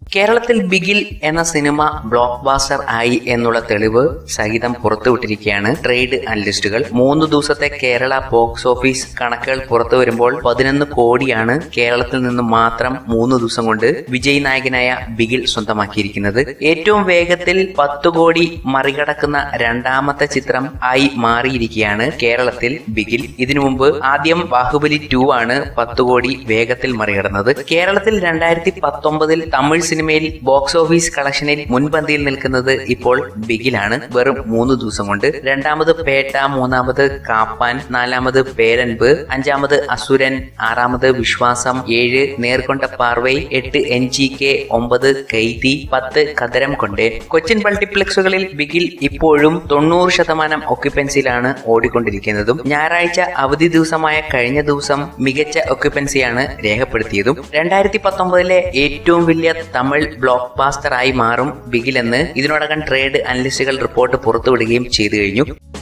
കേരളത്തിൽ ബിഗിൽ എന്ന cinema block ബാസ്റ്റർ ആയി എന്നുള്ള തെളിവ് സഹിതം പുറത്തുവിട്ടിരിക്കുകയാണ് ട്രേഡ് അനലിസ്റ്റുകൾ മൂന്ന് ദിവസത്തെ കേരള ബോക്സ് ഓഫീസ് കണക്കുകൾ പുറത്തു വരുമ്പോൾ പതിനൊന്ന് കോടിയാണ് കേരളത്തിൽ നിന്ന് മാത്രം മൂന്ന് ദിവസം കൊണ്ട് വിജയ് നായകനായ ബിഗിൽ സ്വന്തമാക്കിയിരിക്കുന്നത് ഏറ്റവും വേഗത്തിൽ പത്ത് കോടി മറികടക്കുന്ന രണ്ടാമത്തെ ചിത്രം ആയി മാറിയിരിക്കുകയാണ് കേരളത്തിൽ ബിഗിൽ ഇതിനു മുമ്പ് ആദ്യം ബാഹുബലി ടു ആണ് പത്ത് കോടി വേഗത്തിൽ മറികടന്നത് കേരളത്തിൽ രണ്ടായിരത്തി പത്തൊമ്പതിൽ തമിഴ് സിനിമയിൽ ബോക്സ് ഓഫീസ് കളക്ഷനിൽ മുൻപന്തിയിൽ നിൽക്കുന്നത് ഇപ്പോൾ ബിഗിലാണ് വെറും മൂന്ന് ദിവസം കൊണ്ട് രണ്ടാമത് പേട്ട മൂന്നാമത് കാപ്പാൻ നാലാമത് പേരൻപ് അഞ്ചാമത് അസുരൻ ആറാമത് വിശ്വാസം ഏഴ് നേർക്കൊണ്ട പാർവൈ എട്ട് എൻ ജി കെ ഒമ്പത് കൈതി പത്ത് കതരം കൊണ്ടേ കൊച്ചിൻ മൾട്ടിപ്ലക്സുകളിൽ ബിഗിൽ ഇപ്പോഴും തൊണ്ണൂറ് ശതമാനം ഒക്യുപ്പൻസിയിലാണ് ഓടിക്കൊണ്ടിരിക്കുന്നതും ഞായറാഴ്ച അവധി ദിവസമായ കഴിഞ്ഞ ദിവസം മികച്ച ഒക്യുപ്പൻസിയാണ് രേഖപ്പെടുത്തിയതും രണ്ടായിരത്തി പത്തൊമ്പതിലെ ഏറ്റവും വലിയ തമിഴ് ബ്ലോക്ക് ബാസ്റ്റർ ആയി മാറും ബിഗിൽ എന്ന് ഇതിനോടകം ട്രേഡ് അനലിസ്റ്റുകൾ റിപ്പോർട്ട് പുറത്തുവിടുകയും ചെയ്തു കഴിഞ്ഞു